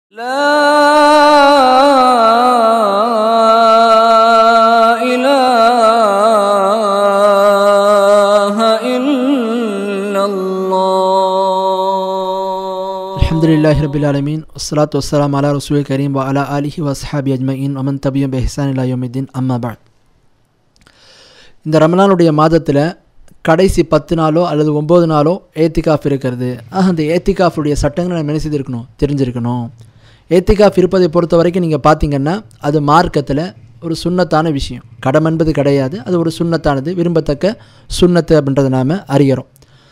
لا إله إلا الله الحمد لله رب العالمين والصلاة والسلام على رسول الكريم وعلى آله وأصحابه أجمعين ومن تبعهم بإحسان إلى يوم الدين أما بعد இந்த ரமலானுடைய மாதத்தில் கடைசி பத்து நாளோ அல்லது ஒம்பது நாளோ ஏத்திகாஃப் இருக்கிறது ஆக அந்த ஏத்திகாஃபுடைய சட்டங்களை நம்ம என்ன செய்திருக்கணும் தெரிஞ்சிருக்கணும் ஏத்திகாஃப் இருப்பதை பொறுத்த வரைக்கும் நீங்கள் பார்த்தீங்கன்னா அது மார்க்கத்தில் ஒரு சுண்ணத்தான விஷயம் கடம் என்பது கிடையாது அது ஒரு சுண்ணத்தானது விரும்பத்தக்க சுண்ணத்து அப்படின்றத நாம் அறிகிறோம்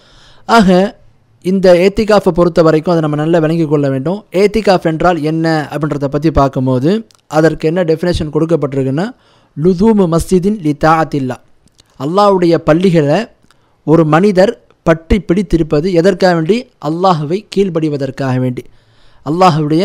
ஆக இந்த ஏத்திகாஃபை பொறுத்த வரைக்கும் அதை நம்ம நல்லா விளங்கிக் கொள்ள வேண்டும் ஏத்திகாஃப் என்றால் என்ன அப்படின்றத பற்றி பார்க்கும்போது அதற்கு என்ன டெஃபினேஷன் கொடுக்கப்பட்டிருக்குன்னா லுதூமு மஸ்ஜிதின் லி தாஅத்தில்லா அல்லாஹ்வுடைய பள்ளிகளை ஒரு மனிதர் பற்றி பிடித்திருப்பது எதற்காக வேண்டி அல்லாஹுவை கீழ்ப்படிவதற்காக வேண்டி அல்லாஹுடைய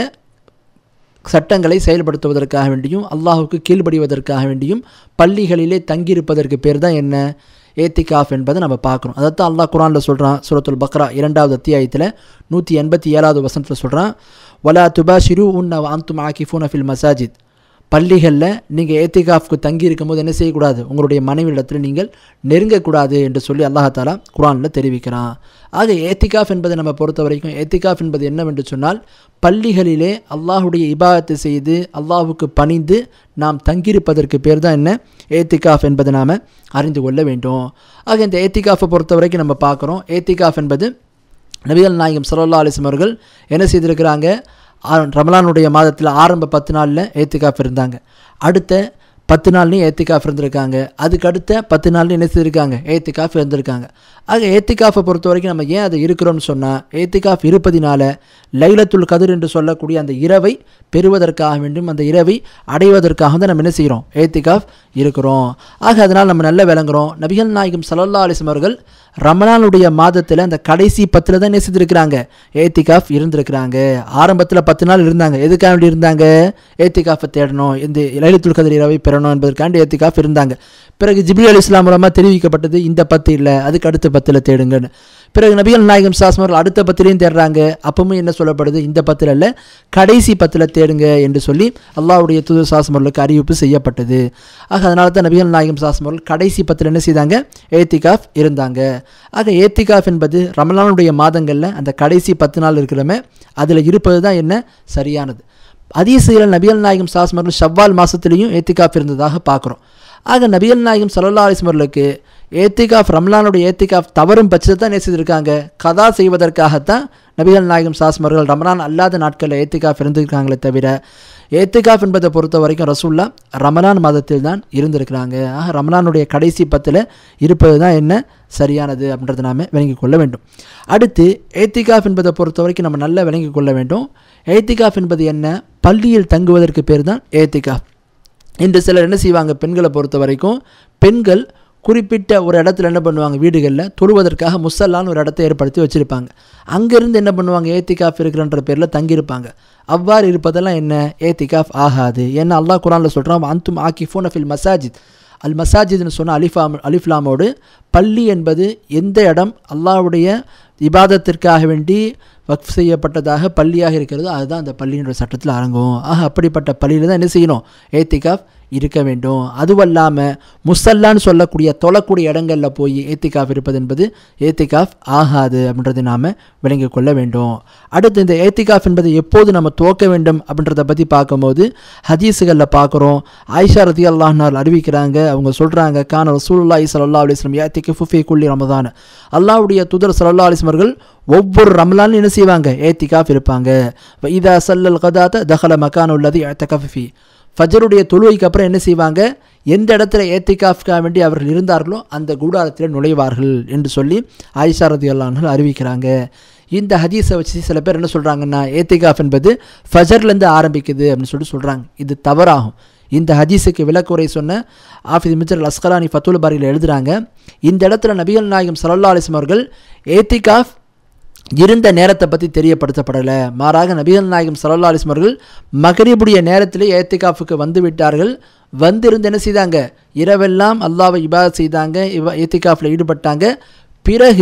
சட்டங்களை செயல்படுத்துவதற்காக வேண்டியும் அல்லாஹுக்கு கீழ்ப்படிவதற்காக வேண்டியும் பள்ளிகளிலே தங்கியிருப்பதற்கு பேர் தான் என்ன ஏத்திகாஃப் என்பதை நம்ம பார்க்குறோம் அதைத்தான் அல்லாஹ் குரானில் சொல்கிறான் சூரத்துல் பக்ரா இரண்டாவது அத்தியாயத்தில் நூற்றி எண்பத்தி ஏழாவது வசனத்தில் சொல்கிறான் வலா துபாஷிரு உன்ன அந்தும் ஆக்கிஃபூன ஃபில் மசாஜித் பள்ளிகளில் நீங்கள் ஏத்திகாஃப்க்கு தங்கி இருக்கும்போது என்ன செய்யக்கூடாது உங்களுடைய மனைவியிடத்தில் நீங்கள் நெருங்கக்கூடாது என்று சொல்லி அல்லாஹாலா குரானில் தெரிவிக்கிறான் ஆக ஏத்திகாஃப் என்பதை நம்ம பொறுத்த வரைக்கும் ஏத்திகாஃப் என்பது என்னவென்று சொன்னால் பள்ளிகளிலே அல்லாஹுடைய இபாதத்தை செய்து அல்லாஹுக்கு பணிந்து நாம் தங்கியிருப்பதற்கு பேர் தான் என்ன ஏத்திகாஃப் என்பதை நாம் அறிந்து கொள்ள வேண்டும் ஆக இந்த ஏத்திகாஃபை பொறுத்த வரைக்கும் நம்ம பார்க்குறோம் ஏத்திகாஃப் என்பது நபிகள் நாயகம் சல்லா அலிஸ்லம் அவர்கள் என்ன செய்திருக்கிறாங்க ஆ- ரமலானுடைய மாதத்தில் ஆரம்ப பத்து நாளில் ஏத்திகாஃப் இருந்தாங்க அடுத்த பத்து நாள்லையும் ஏத்திகாஃப் இருந்திருக்காங்க அதுக்கு அடுத்த பத்து நாள்லையும் என்ன செய்திருக்காங்க ஏத்திகாஃப் இருந்திருக்காங்க ஆக ஏத்திகாஃபை பொறுத்த வரைக்கும் நம்ம ஏன் அதை இருக்கிறோம்னு சொன்னால் ஏத்திகாஃப் இருப்பதினால லைலத்துல் கதிர் என்று சொல்லக்கூடிய அந்த இரவை பெறுவதற்காக வேண்டும் அந்த இரவை அடைவதற்காக தான் நம்ம என்ன செய்கிறோம் ஏத்திகாஃப் இருக்கிறோம் ஆக அதனால் நம்ம நல்ல விளங்குறோம் நபிகள் நாயகம் சல்லல்லா அலிஸ்லம் அவர்கள் ரமலானுடைய மாதத்தில் அந்த கடைசி பத்தில் தான் என்ன செய்திருக்கிறாங்க ஏத்திகாஃப் இருந்திருக்கிறாங்க ஆரம்பத்தில் பத்து நாள் இருந்தாங்க எதுக்காக வேண்டி இருந்தாங்க ஏத்திகாஃபை தேடணும் இந்த லைலத்துல் கதிர் இரவை பெறணும் என்பதற்காண்டி ஏத்திகாஃப் இருந்தாங்க பிறகு ஜிப்ரி அலி இஸ்லாம் மூலமாக தெரிவிக்கப்பட்டது இந்த பத்து இல்லை அதுக்கு அடுத்த பத்தில் தேடுங்கன்னு பிறகு நபிகள் நாயகம் சாஸ்மர்கள் அடுத்த பத்திலையும் தேடுறாங்க அப்பவும் என்ன சொல்லப்படுது இந்த பத்தில் இல்லை கடைசி பத்தில் தேடுங்க என்று சொல்லி அல்லாஹ்வுடைய தூதர் சாஸ்மர்களுக்கு அறிவிப்பு செய்யப்பட்டது ஆக அதனால தான் நபிகள் நாயகம் சாஸ்மர்கள் கடைசி பத்தில் என்ன செய்தாங்க ஏத்திகாஃப் இருந்தாங்க ஆக ஏத்திகாஃப் என்பது ரமலானுடைய மாதங்களில் அந்த கடைசி பத்து நாள் இருக்கிறமே அதில் இருப்பது தான் என்ன சரியானது அதீசியில் நபிகள் நாயகம் சாஸ்மர்கள் ஷவ்வால் மாதத்துலேயும் ஏத்திகாஃப் இருந்ததாக பார்க்குறோம் ஆக நபிகள் நாயகம் சல்லா அலிஸ்மர்களுக்கு ஏத்திகாஃப் ரம்லானுடைய ஏத்திகாஃப் தவறும் பட்சத்தை தான் என்ன செய்திருக்காங்க கதா செய்வதற்காகத்தான் நபிகள் நாயகம் சாஸ்மர்கள் ரமலான் அல்லாத நாட்களில் ஏத்திகாஃப் இருந்திருக்காங்களே தவிர ஏத்திகாஃப் என்பதை பொறுத்த வரைக்கும் ரசூல்லா ரமலான் மாதத்தில் தான் இருந்திருக்கிறாங்க ஆக ரமலானுடைய கடைசி பத்தில் இருப்பது தான் என்ன சரியானது அப்படின்றத நாம் விளங்கிக் கொள்ள வேண்டும் அடுத்து ஏத்திகாஃப் என்பதை பொறுத்த வரைக்கும் நம்ம நல்லா விளங்கிக் கொள்ள வேண்டும் ஏத்திகாஃப் என்பது என்ன பள்ளியில் தங்குவதற்கு பேர் தான் ஏத்திகாஃப் இன்று சிலர் என்ன செய்வாங்க பெண்களை பொறுத்த வரைக்கும் பெண்கள் குறிப்பிட்ட ஒரு இடத்துல என்ன பண்ணுவாங்க வீடுகளில் தொழுவதற்காக முசல்லான்னு ஒரு இடத்த ஏற்படுத்தி வச்சுருப்பாங்க அங்கேருந்து என்ன பண்ணுவாங்க ஏத்திகாஃப் இருக்கிறன்ற பேரில் தங்கியிருப்பாங்க அவ்வாறு இருப்பதெல்லாம் என்ன ஏத்திகாஃப் ஆகாது ஏன்னா அல்லாஹ் குரானில் சொல்கிறான் அந்தும் ஆக்கிஃபோன் ஃபில் மசாஜித் அல் மசாஜித்னு சொன்ன அலிஃபாம் அலிஃப்லாமோடு பள்ளி என்பது எந்த இடம் அல்லாஹ்வுடைய இபாதத்திற்காக வேண்டி வக்ஃப் செய்யப்பட்டதாக பள்ளியாக இருக்கிறதோ அதுதான் அந்த பள்ளின்ற சட்டத்தில் அடங்கும் ஆக அப்படிப்பட்ட பள்ளியில் தான் என்ன செய்யணும் ஏத்திகாஃப் இருக்க வேண்டும் அதுவல்லாமல் முசல்லான்னு சொல்லக்கூடிய தொழக்கூடிய இடங்களில் போய் ஏத்திகாஃப் இருப்பது என்பது ஏத்திகாஃப் ஆகாது அப்படின்றதை நாம் விளங்கிக் கொள்ள வேண்டும் அடுத்து இந்த ஏத்திகாஃப் என்பது எப்போது நம்ம துவக்க வேண்டும் அப்படின்றத பற்றி பார்க்கும்போது ஹதீஸுகளில் பார்க்குறோம் ஆயிஷா ரதி அல்லாஹ்னால் அறிவிக்கிறாங்க அவங்க சொல்கிறாங்க கான ரசூலுல்லாஹி ஸல்லல்லாஹு அலைஹி வஸல்லம் யாத்திக்கு ஃபுஃபி குல்லி ரமதான் அல்லாஹ்வுடைய தூதர் ஸல்லல்லாஹு அலைஹி வஸல்லம் அவர்கள் ஒவ்வொரு ரமலானும் என்ன செய்வாங்க ஏத்திகாஃப் இருப்பாங்க வ இதா சல்லல் கதாத்த தஹல மக்கான் உள்ளது ஏத்தகஃபி ஃபஜருடைய தொழுவைக்கு அப்புறம் என்ன செய்வாங்க எந்த இடத்துல ஏத்திகாஃப்காக வேண்டி அவர்கள் இருந்தார்களோ அந்த கூடாரத்தில் நுழைவார்கள் என்று சொல்லி ஆயிஷா ரதி அல்லாஹ்கள் அறிவிக்கிறாங்க இந்த ஹதீஸை வச்சு சில பேர் என்ன சொல்கிறாங்கன்னா ஏத்திகாஃப் என்பது ஃபஜர்லேருந்து ஆரம்பிக்குது அப்படின்னு சொல்லிட்டு சொல்கிறாங்க இது தவறாகும் இந்த ஹதீஸுக்கு விளக்குரை சொன்ன ஆஃபிஸ் மிச்சர் அஸ்கலானி ஃபத்துல் பாரியில் எழுதுகிறாங்க இந்த இடத்துல நபிகள் நாயகம் சல்லா அலிஸ்லம் அவர்கள் ஏத்திகாஃப் இருந்த நேரத்தை பற்றி தெரியப்படுத்தப்படலை மாறாக நபிகள் நாயகம் சல்லா அலிஸ்லம் அவர்கள் மகரிபுடைய நேரத்திலே ஏத்திகாஃபுக்கு வந்து விட்டார்கள் வந்திருந்து என்ன செய்தாங்க இரவெல்லாம் அல்லாவை இபாதத் செய்தாங்க இவ ஏத்திகாஃபில் ஈடுபட்டாங்க பிறகு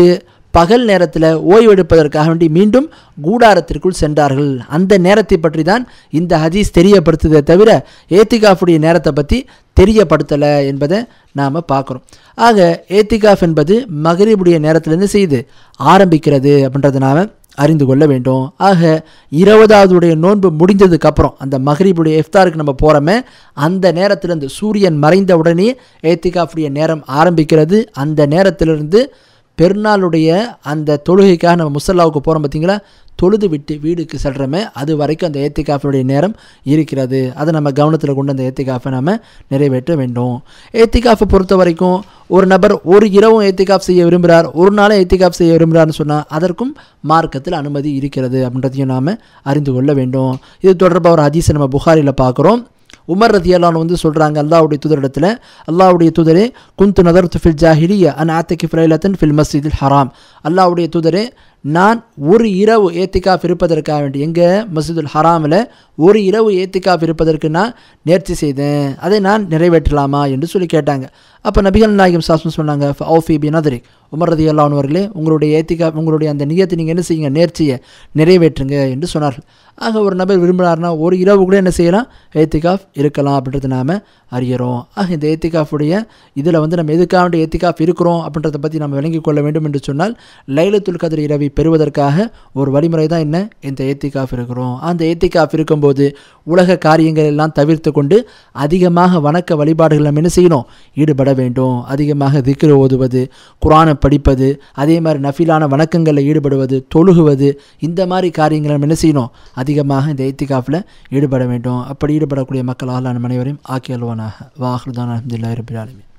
பகல் நேரத்தில் ஓய்வெடுப்பதற்காக வேண்டி மீண்டும் கூடாரத்திற்குள் சென்றார்கள் அந்த நேரத்தை பற்றி தான் இந்த ஹதீஸ் தெரியப்படுத்துதே தவிர ஏத்திகாஃபுடைய நேரத்தை பற்றி தெரியப்படுத்தலை என்பதை நாம் பார்க்குறோம் ஆக ஏத்திகாஃப் என்பது மகரிபுடைய நேரத்திலேருந்து செய்து ஆரம்பிக்கிறது அப்படின்றத நாம் அறிந்து கொள்ள வேண்டும் ஆக இருபதாவதுடைய நோன்பு முடிந்ததுக்கு அப்புறம் அந்த மகரிபுடைய இஃப்தாருக்கு நம்ம போகிறோமே அந்த நேரத்திலிருந்து சூரியன் மறைந்த உடனே ஏத்திகாஃபுடைய நேரம் ஆரம்பிக்கிறது அந்த நேரத்திலிருந்து பெருநாளுடைய அந்த தொழுகைக்காக நம்ம முசல்லாவுக்கு போகிறோம் பார்த்தீங்களா தொழுது விட்டு வீடுக்கு செல்கிறோமே அது வரைக்கும் அந்த ஏத்திகாஃபினுடைய நேரம் இருக்கிறது அதை நம்ம கவனத்தில் கொண்டு அந்த ஏத்திகாஃபை நம்ம நிறைவேற்ற வேண்டும் ஏத்திகாஃபை பொறுத்த வரைக்கும் ஒரு நபர் ஒரு இரவும் ஏத்திகாஃப் செய்ய விரும்புகிறார் ஒரு நாளும் ஏத்திகாஃப் செய்ய விரும்புகிறார்னு சொன்னால் அதற்கும் மார்க்கத்தில் அனுமதி இருக்கிறது அப்படின்றதையும் நாம் அறிந்து கொள்ள வேண்டும் இது தொடர்பாக ஒரு ஹதீஸை நம்ம புகாரில் பார்க்குறோம் உமர் ரதியல்லான் வந்து சொல்கிறாங்க அல்லாவுடைய தூதரிடத்தில் அல்லாவுடைய தூதரே குந்து நதர் ஃபில் ஜாஹிலிய அன் ஆத்தகி ஃபிரைலத்தன் ஃபில் மஸ்ஜிதில் ஹராம் அல்லாவுடைய தூதரே நான் ஒரு இரவு ஏத்திகாஃப் இருப்பதற்காக வேண்டி எங்கே மஸ்ஜிதுல் ஹராமில் ஒரு இரவு ஏத்திகாஃப் இருப்பதற்கு நான் நேர்ச்சி செய்தேன் அதை நான் நிறைவேற்றலாமா என்று சொல்லி கேட்டாங்க அப்போ நபிகள் நாயகம் சாஸ்மம் சொன்னாங்க ஓஃபி பி நதரி உமர் ரதி அல்லானவர்களே உங்களுடைய ஏத்திகா உங்களுடைய அந்த நியத்தை நீங்கள் என்ன செய்யுங்க நேர்ச்சியை நிறைவேற்றுங்க என்று சொன்னார்கள் ஆக ஒரு நபர் விரும்பினார்னா ஒரு இரவு கூட என்ன செய்யலாம் ஏத்திகாஃப் இருக்கலாம் அப்படின்றத நாம் அறிகிறோம் ஆக இந்த ஏத்திகாஃபுடைய இதில் வந்து நம்ம எதுக்காக வேண்டிய ஏத்திகாஃப் இருக்கிறோம் அப்படின்றத பற்றி நம்ம விளங்கிக் கொள்ள வேண்டும் என்று சொன்னால் லைலத்துல் கதிர் இரவை பெறுவதற்காக ஒரு வழிமுறை தான் என்ன இந்த ஏத்திகாஃப் இருக்கிறோம் அந்த ஏத்திகாஃப் இருக்கும்போது உலக காரியங்கள் எல்லாம் தவிர்த்து கொண்டு அதிகமாக வணக்க வழிபாடுகள் நம்ம என்ன செய்யணும் ஈடுபட வேண்டும் அதிகமாக திக்ரு ஓதுவது குரானை படிப்பது அதே மாதிரி நஃபிலான வணக்கங்களில் ஈடுபடுவது தொழுகுவது இந்த மாதிரி காரியங்களை நம்ம என்ன செய்யணும் அதிகமாக இந்த ஏத்திகாஃபில் ஈடுபட வேண்டும் அப்படி ஈடுபடக்கூடிய மக்களால் நம்ம அனைவரையும் ஆக்கி அல்வானாக வாஹ்ருதான் அஹமதுல்லா ரபில் ஆலமீன்